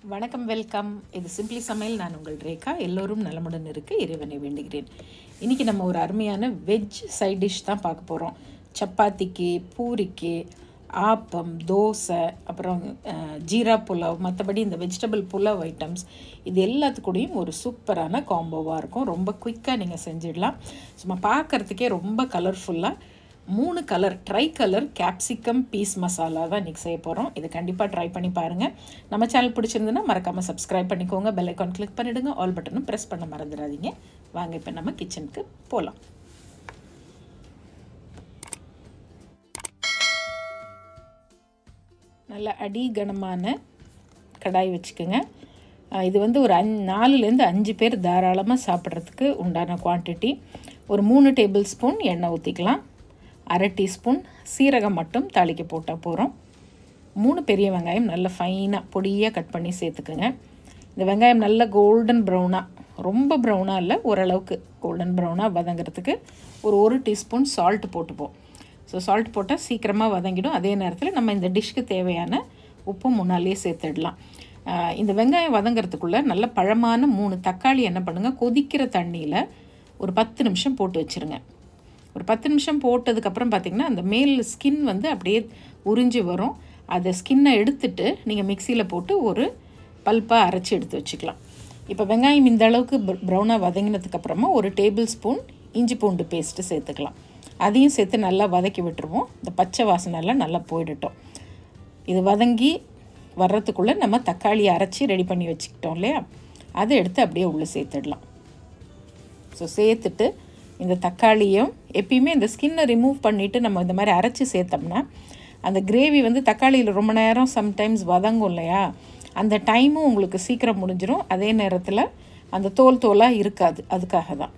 வணக்கம் வெல்கம் இது சிம்பிளி சமையல் நான் உங்கள் ரேகா எல்லோரும் நலமுடன் இருக்க இறைவனை வேண்டுகிறேன் இன்றைக்கி நம்ம ஒரு அருமையான வெஜ் சைட் டிஷ் தான் பார்க்க போகிறோம் சப்பாத்திக்கு பூரிக்கு ஆப்பம் தோசை அப்புறம் அஹ், ஜீரா புலாவ் மற்றபடி இந்த வெஜிடபிள் புலாவ் ஐட்டம்ஸ் இது எல்லாத்துக்கூடயும் ஒரு சூப்பரான காம்போவாக இருக்கும் ரொம்ப குயிக்காக நீங்கள் செஞ்சிடலாம் சும்மா பார்க்குறதுக்கே ரொம்ப கலர்ஃபுல்லாக மூணு colour tricolour capsicum peas masala தான் இன்றைக்கி செய்ய போகிறோம் இது கண்டிப்பாக ட்ரை பண்ணி பாருங்கள் நம்ம சேனல் பிடிச்சிருந்துன்னா மறக்காமல் சப்ஸ்கிரைப் பண்ணிக்கோங்க பெல் ஐக்கான் கிளிக் பண்ணிவிடுங்க ஆல் பட்டனும் ப்ரெஸ் பண்ண மறந்துடாதீங்க வாங்க இப்போ நம்ம கிச்சனுக்கு போகலாம் நல்ல அடி கனமான கடாய் வச்சுக்கோங்க அஹ் இது வந்து ஒரு அஞ் நாலுலேருந்து அஞ்சு பேர் தாராளமாக சாப்பிட்றதுக்கு உண்டான குவான்டிட்டி ஒரு மூணு டேபிள் ஸ்பூன் எண்ணெய் ஊற்றிக்கலாம் அரை டீஸ்பூன் சீரகம் மட்டும் தாளிக்க போட்டால் போகிறோம் மூணு பெரிய வெங்காயம் நல்ல ஃபைனாக பொடியாக கட் பண்ணி சேர்த்துக்குங்க இந்த வெங்காயம் நல்ல கோல்டன் ப்ரௌனாக ரொம்ப ப்ரௌனாக இல்லை ஓரளவுக்கு கோல்டன் ப்ரௌனாக வதங்கிறதுக்கு ஒரு ஒரு டீஸ்பூன் சால்ட் போட்டுப்போம் ஸோ சால்ட் போட்டால் சீக்கிரமாக வதங்கிடும் அதே நேரத்தில் நம்ம இந்த டிஷ்க்கு தேவையான உப்பு முன்னாலேயே சேர்த்துடலாம் ஆஹ் இந்த வெங்காயம் வதங்கிறதுக்குள்ளே நல்ல பழமான மூணு தக்காளி என்ன பண்ணுங்கள் கொதிக்கிற தண்ணியில் ஒரு பத்து நிமிஷம் போட்டு வச்சுருங்க ஒரு பத்து நிமிஷம் போட்டதுக்கப்புறம் பார்த்திங்கன்னா அந்த மேல் ஸ்கின் வந்து அப்படியே உறிஞ்சி வரும் அதை ஸ்கின்னை எடுத்துட்டு நீங்கள் மிக்சியில் போட்டு ஒரு பல்ப்பாக அரைச்சி எடுத்து வச்சுக்கலாம் இப்போ வெங்காயம் இந்த அளவுக்கு ப்ரௌனாக வதங்கினதுக்கப்புறமா ஒரு டேபிள் ஸ்பூன் இஞ்சி பூண்டு பேஸ்ட்டு சேர்த்துக்கலாம் அதையும் சேர்த்து நல்லா வதக்கி விட்டுருவோம் இந்த பச்சை வாசனை எல்லாம் நல்லா போயிடட்டும் இது வதங்கி வர்றதுக்குள்ளே நம்ம தக்காளி அரைச்சி ரெடி பண்ணி வச்சுக்கிட்டோம் இல்லையா அதை எடுத்து அப்படியே உள்ளே சேர்த்துடலாம் ஸோ சேர்த்துட்டு இந்த தக்காளியும் எப்பயுமே இந்த ஸ்கின்னை ரிமூவ் பண்ணிவிட்டு நம்ம இந்த மாதிரி அரைச்சி சேர்த்தோம்னா அந்த கிரேவி வந்து தக்காளியில் ரொம்ப நேரம் சம்டைம்ஸ் வதங்கும் இல்லையா அந்த டைமும் உங்களுக்கு சீக்கிரம் முடிஞ்சிடும் அதே நேரத்தில் அந்த தோல் தோலாக இருக்காது அதுக்காக தான்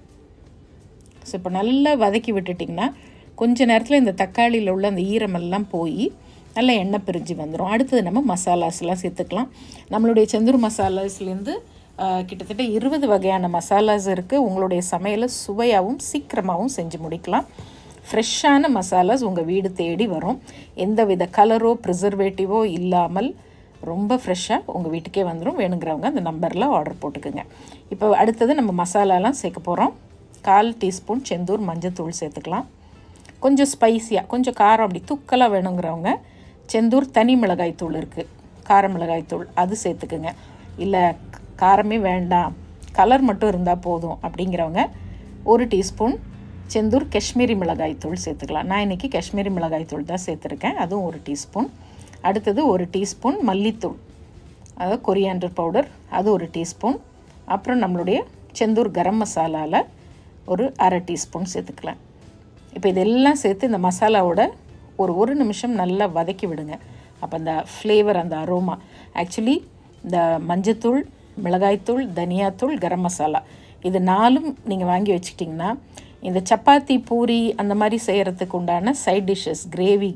ஸோ இப்போ நல்லா வதக்கி விட்டுட்டிங்கன்னா கொஞ்ச நேரத்தில் இந்த தக்காளியில் உள்ள அந்த ஈரமெல்லாம் போய் நல்லா எண்ணெய் பிரிஞ்சு வந்துடும் அடுத்தது நம்ம மசாலாஸ்லாம் சேர்த்துக்கலாம் நம்மளுடைய செந்தூர் மசாலாஸ்லேருந்து ஆஹ், கிட்டத்தட்ட இருபது வகையான மசாலாஸ் இருக்குது உங்களுடைய சமையலை சுவையாகவும் சீக்கிரமாகவும் செஞ்சு முடிக்கலாம் ஃப்ரெஷ்ஷான மசாலாஸ் உங்கள் வீடு தேடி வரும் எந்த வித கலரோ ப்ரிசர்வேட்டிவோ இல்லாமல் ரொம்ப ஃப்ரெஷ்ஷாக உங்கள் வீட்டுக்கே வந்துடும் வேணுங்கிறவங்க அந்த நம்பரில் ஆர்டர் போட்டுக்குங்க இப்போ அடுத்தது நம்ம மசாலாலாம் சேர்க்க போகிறோம் கால் டீஸ்பூன் செந்தூர் மஞ்சத்தூள் சேர்த்துக்கலாம் கொஞ்சம் ஸ்பைஸியாக கொஞ்சம் காரம் அப்படி தூக்கலாக வேணுங்கிறவங்க செந்தூர் தனி மிளகாய் தூள் இருக்குது கார மிளகாய் தூள் அது சேர்த்துக்குங்க இல்லை காரமே வேண்டாம் கலர் மட்டும் இருந்தால் போதும் அப்படிங்கிறவங்க ஒரு டீஸ்பூன் செந்தூர் காஷ்மீரி மிளகாய் தூள் சேர்த்துக்கலாம் நான் இன்றைக்கி காஷ்மீரி மிளகாய் தூள் தான் சேர்த்துருக்கேன் அதுவும் ஒரு டீஸ்பூன் அடுத்தது ஒரு டீஸ்பூன் மல்லித்தூள் அதாவது கொரியாண்டர் பவுடர் அது ஒரு டீஸ்பூன் அப்புறம் நம்மளுடைய செந்தூர் கரம் மசாலாவில் ஒரு அரை டீஸ்பூன் சேர்த்துக்கலாம் இப்போ இதெல்லாம் சேர்த்து இந்த மசாலாவோட ஒரு ஒரு நிமிஷம் நல்லா வதக்கி விடுங்க அப்போ அந்த ஃப்ளேவர் அந்த அரோமா ஆக்சுவலி இந்த மஞ்சத்தூள் மிளகாய்த்தூள் தனியாத்தூள் கரம் மசாலா இது நாலும் நீங்கள் வாங்கி வச்சுக்கிட்டிங்கன்னா இந்த சப்பாத்தி பூரி அந்த மாதிரி செய்கிறதுக்கு உண்டான side dishes gravy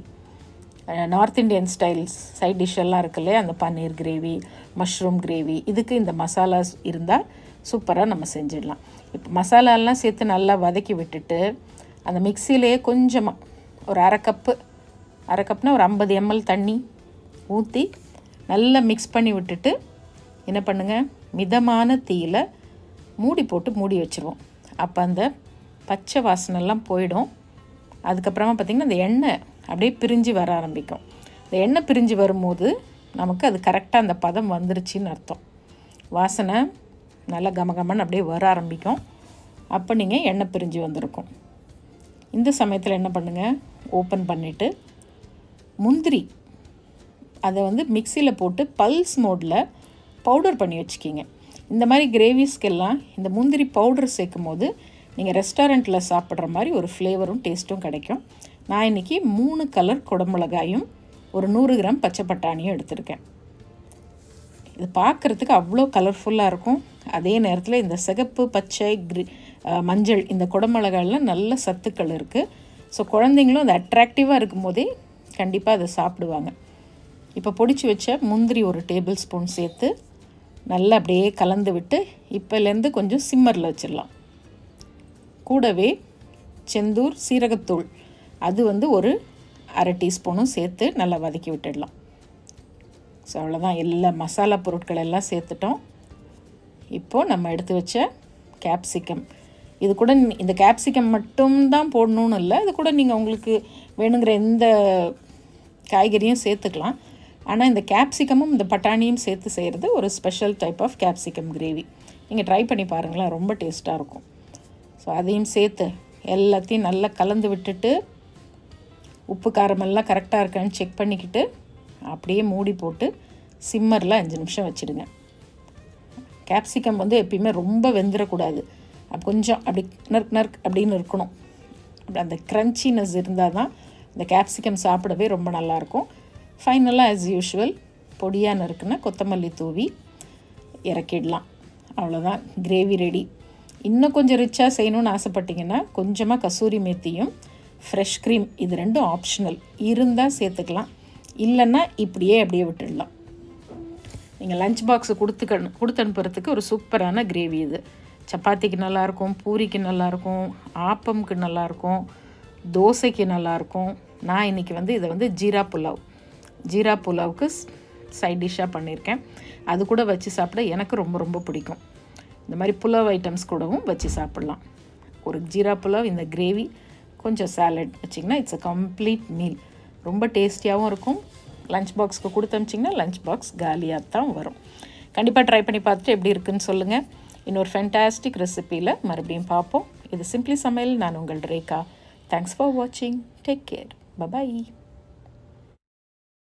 north Indian styles side dish எல்லாம் இருக்கு இல்லையா அந்த பன்னீர் கிரேவி மஷ்ரூம் கிரேவி இதுக்கு இந்த மசாலாஸ் இருந்தால் சூப்பராக நம்ம செஞ்சிடலாம் இப்போ மசாலாலாம் சேர்த்து நல்லா வதக்கி விட்டுட்டு அந்த மிக்சியிலேயே கொஞ்சமாக ஒரு அரை கப்பு அரை கப்னா ஒரு ஐம்பது எம்எல் தண்ணி ஊற்றி நல்லா மிக்ஸ் பண்ணி விட்டுட்டு என்ன பண்ணுங்கள் மிதமான தீயில் மூடி போட்டு மூடி வச்சுருவோம் அப்போ அந்த பச்சை வாசனைலாம் போயிடும் அதுக்கப்புறமா பார்த்திங்கன்னா அந்த எண்ணெய் அப்படியே பிரிஞ்சு வர ஆரம்பிக்கும் இந்த எண்ணெய் பிரிஞ்சு வரும்போது நமக்கு அது கரெக்டாக அந்த பதம் வந்துருச்சுன்னு அர்த்தம் வாசனை நல்லா கமகமன்னு அப்படியே வர ஆரம்பிக்கும் அப்போ நீங்கள் எண்ணெய் பிரிஞ்சு வந்திருக்கும் இந்த சமயத்தில் என்ன பண்ணுங்கள் ஓப்பன் பண்ணிவிட்டு முந்திரி அதை வந்து மிக்சியில் போட்டு பல்ஸ் மோடில் பவுடர் பண்ணி வச்சுக்கிங்க இந்த மாதிரி கிரேவிஸ்க்கெல்லாம் இந்த முந்திரி பவுடர் சேர்க்கும் போது நீங்கள் ரெஸ்டாரண்ட்டில் சாப்பிட்ற மாதிரி ஒரு ஃப்ளேவரும் டேஸ்ட்டும் கிடைக்கும் நான் இன்றைக்கி மூணு கலர் குடமிளகாயும் ஒரு நூறு கிராம் பச்சை பட்டாணியும் எடுத்திருக்கேன் இது பார்க்குறதுக்கு அவ்வளோ கலர்ஃபுல்லாக இருக்கும் அதே நேரத்தில் இந்த சிகப்பு பச்சை கிரி அஹ், மஞ்சள் இந்த குடமிளகாயெல்லாம் நல்ல சத்துக்கள் இருக்குது ஸோ குழந்தைங்களும் அது அட்ராக்டிவாக இருக்கும் போதே கண்டிப்பாக அதை சாப்பிடுவாங்க இப்போ பொடிச்சு வச்ச முந்திரி ஒரு டேபிள் ஸ்பூன் சேர்த்து நல்லா அப்படியே கலந்து விட்டு இப்போலேருந்து கொஞ்சம் சிம்மரில் வச்சிடலாம் கூடவே செந்தூர் சீரகத்தூள் அது வந்து ஒரு அரை டீஸ்பூனும் சேர்த்து நல்லா வதக்கி விட்டுடலாம் ஸோ அவ்வளோதான் எல்லா மசாலா பொருட்கள் எல்லாம் சேர்த்துட்டோம் இப்போது நம்ம எடுத்து வச்ச கேப்சிகம் இது கூட நீ- இந்த கேப்சிகம் மட்டும்தான் போடணும்னு இல்லை இது கூட நீங்கள் உங்களுக்கு வேணுங்கிற எந்த காய்கறியும் சேர்த்துக்கலாம் ஆனால் இந்த கேப்சிகமும் இந்த பட்டாணியும் சேர்த்து செய்கிறது ஒரு special type of capsicum gravy நீங்கள் ட்ரை பண்ணி பாருங்களேன் ரொம்ப டேஸ்ட்டாக இருக்கும் ஸோ அதையும் சேர்த்து எல்லாத்தையும் நல்லா கலந்து விட்டுட்டு உப்பு காரமெல்லாம் கரெக்டாக இருக்கான்னு செக் பண்ணிக்கிட்டு அப்படியே மூடி போட்டு சிம்மரில் அஞ்சு நிமிஷம் வச்சுடுங்க கேப்சிகம் வந்து எப்பயுமே ரொம்ப வெந்துடக்கூடாது அப்ப கொஞ்சம் அப்படி நறுக் நறுக் அப்படின்னு இருக்கணும் அப்படி அந்த க்ரன்ச்சினஸ் இருந்தால் தான் இந்த கேப்சிகம் சாப்பிடவே ரொம்ப நல்லாயிருக்கும் ஃபைனலாக ஆஸ் யூஷுவல் பொடியாக நறுக்குன்னா கொத்தமல்லி தூவி இறக்கிடலாம் அவ்வளோதான் கிரேவி ரெடி இன்னும் கொஞ்சம் ரிச்சாக செய்யணும்னு ஆசைப்பட்டீங்கன்னா கொஞ்சமாக கசூரி மேத்தியும் ஃப்ரெஷ் க்ரீம் இது ரெண்டும் ஆப்ஷனல் இருந்தால் சேர்த்துக்கலாம் இல்லைன்னா இப்படியே அப்படியே விட்டுடலாம் நீங்கள் லஞ்ச் பாக்ஸு கொடுத்து கொடுத்து அனுப்புறதுக்கு ஒரு சூப்பரான கிரேவி இது சப்பாத்திக்கு நல்லாயிருக்கும் பூரிக்கு நல்லாயிருக்கும் ஆப்பம்க்கு நல்லாயிருக்கும் தோசைக்கு நல்லாயிருக்கும் நான் இன்றைக்கி வந்து இதை வந்து ஜீரா புலாவ் ஜீரா புலாவுக்கு சைட் டிஷ்ஷாக பண்ணியிருக்கேன் அது கூட வச்சு சாப்பிட எனக்கு ரொம்ப ரொம்ப பிடிக்கும் இந்த மாதிரி புலாவ் ஐட்டம்ஸ் கூடவும் வச்சு சாப்பிட்லாம் ஒரு ஜீரா புலாவ் இந்த கிரேவி கொஞ்சம் சாலட் வச்சிங்கன்னா இட்ஸ் அ கம்ப்ளீட் மீல் ரொம்ப டேஸ்டியாகவும் இருக்கும் லஞ்ச் பாக்ஸ்க்கு கொடுத்து அமிச்சிங்கன்னா லஞ்ச் பாக்ஸ் காலியாக தான் வரும் கண்டிப்பாக ட்ரை பண்ணி பார்த்துட்டு எப்படி இருக்குன்னு சொல்லுங்கள் இன்னொரு ஃபென்டாஸ்டிக் ரெசிப்பியில் மறுபடியும் பார்ப்போம் இது சிம்பிளி சமையல் நான் உங்கள் ரேகா தேங்க்ஸ் ஃபார் வாட்சிங் டேக் கேர் பபாய்